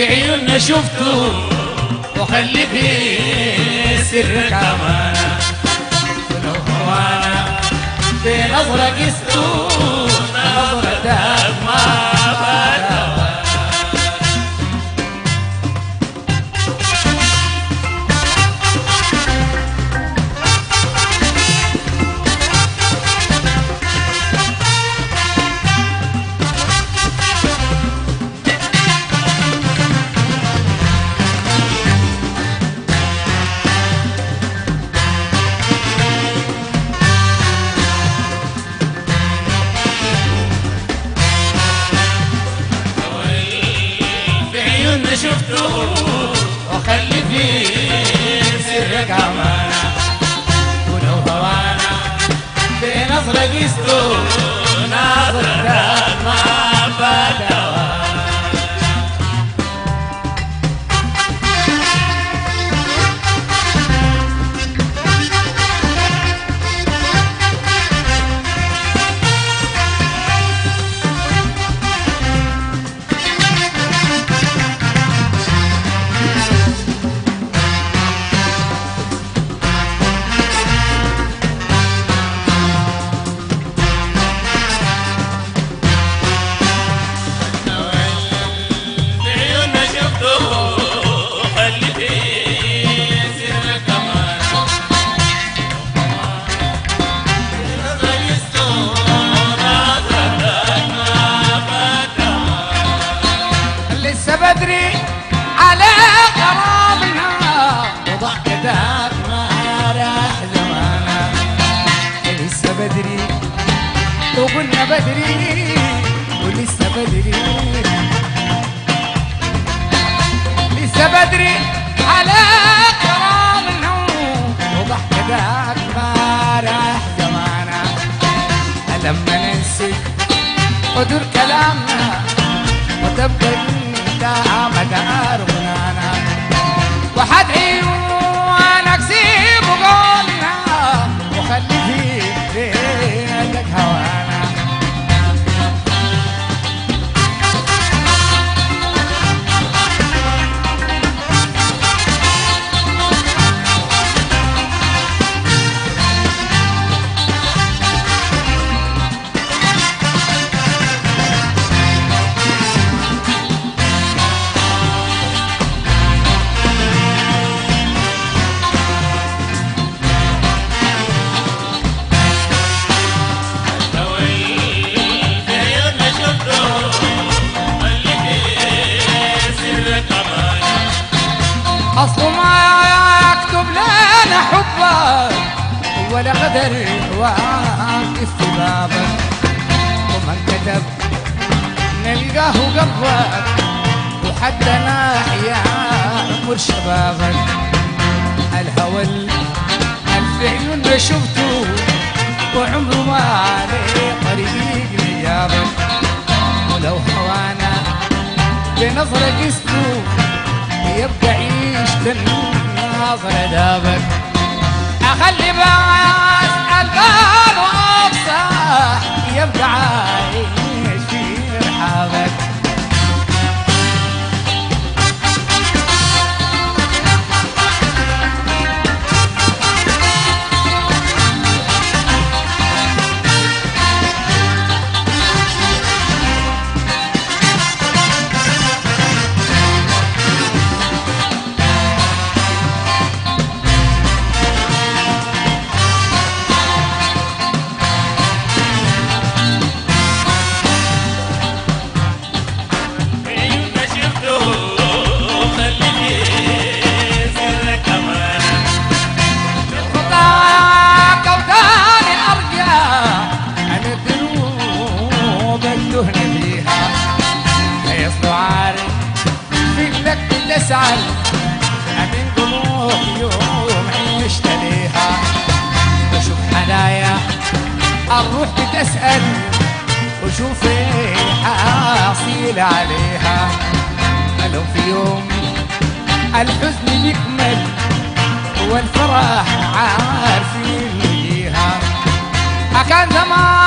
في عيوننا شفته وخلي في سرك امانه ولو هوانا في نظرة قسته نظرتك ما بدا في عيوننا شفته وخلي في سرك امانه ولو هوانا بنظرة قسته نظرتك ما بدا عيوننا شفته خلي في سرك امانه لسه بدري على غرامنا وضحكتك ما راح زمانها لسه بدري وقلنا بدري ولسه بدري لسه بدري على غرامنا وضحكتك ما راح زمانها لما ننسى ودور كلامنا وتبقى انت مدار غنانا وحدعي وانا اكسب وقولنا وخلي في ليلك هوانا في عيوننا شفته خلي في سرك امانه اصله ما يكتب لنا حبك ولا قدر واقف في بابك ومن كتب نلقاه قلبك وحتى ناحية عمر شبابك الهوى الف عيون شفته وعمره ما عليه طريق لجابك ولو هوانا بنظرة قسته يبقى عيش الناظر دابك اخلي بس الباب وافصح يبقى عايش في رحابك عيوننا شفته خلي في سرك امانه خطاك وتاني ارجع عن الدروب الدهن فيها يصلوا عارف في لك تسعل من قلوب يوم عشت ليها وشوف حنايا الروح بتسأل وشوف ايه حاصل عليها لو في يوم الحزن بيكمل والفرح عارفين ليها كان زمان